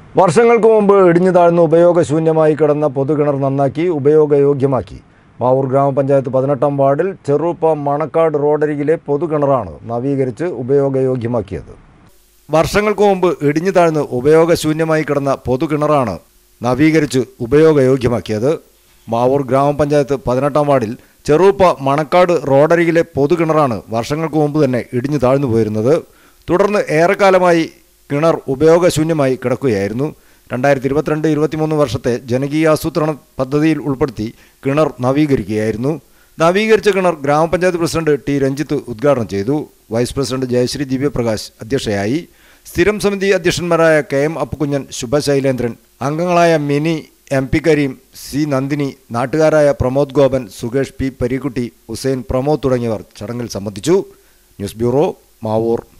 വർഷങ്ങൾക്ക് മുമ്പ് ഇടിഞ്ഞു താഴ്ന്ന് ഉപയോഗശൂന്യമായി കിടന്ന പൊതുകിണർ നന്നാക്കി ഉപയോഗയോഗ്യമാക്കി മാവൂർ ഗ്രാമപഞ്ചായത്ത് പതിനെട്ടാം വാർഡിൽ ചെറുപ്പ മണക്കാട് റോഡരികിലെ പൊതുകിണറാണ് നവീകരിച്ച് ഉപയോഗയോഗ്യമാക്കിയത് വർഷങ്ങൾക്ക് മുമ്പ് ഇടിഞ്ഞു താഴ്ന്ന് ഉപയോഗശൂന്യമായി കിടന്ന പൊതുകിണറാണ് നവീകരിച്ച് ഉപയോഗയോഗ്യമാക്കിയത് മാവൂർ ഗ്രാമപഞ്ചായത്ത് പതിനെട്ടാം വാർഡിൽ ചെറുപ്പ മണക്കാട് റോഡരികിലെ പൊതുകിണറാണ് വർഷങ്ങൾക്ക് മുമ്പ് തന്നെ ഇടിഞ്ഞു താഴ്ന്നു പോയിരുന്നത് തുടർന്ന് ഏറെക്കാലമായി കിണർ ഉപയോഗശൂന്യമായി കിടക്കുകയായിരുന്നു രണ്ടായിരത്തി ഇരുപത്തിരണ്ട് ഇരുപത്തിമൂന്ന് വർഷത്തെ ജനകീയാസൂത്രണ പദ്ധതിയിൽ ഉൾപ്പെടുത്തി കിണർ നവീകരിക്കുകയായിരുന്നു നവീകരിച്ച കിണർ ഗ്രാമപഞ്ചായത്ത് പ്രസിഡന്റ് ടി രഞ്ജിത്ത് ഉദ്ഘാടനം ചെയ്തു വൈസ് പ്രസിഡന്റ് ജയശ്രീ ദിവ്യപ്രകാശ് അധ്യക്ഷയായി സ്ഥിരം സമിതി അധ്യക്ഷന്മാരായ കെ എം അപ്പുകുഞ്ഞൻ ശുഭശൈലേന്ദ്രൻ അംഗങ്ങളായ Mini M P Kareem C Nandini നാട്ടുകാരായ പ്രമോദ് ഗോപൻ സുകേഷ് പി പരീക്കുട്ടി ഹുസൈൻ പ്രമോദ് തുടങ്ങിയവർ ചടങ്ങിൽ സംബന്ധിച്ചു ന്യൂസ് ബ്യൂറോ മാവൂർ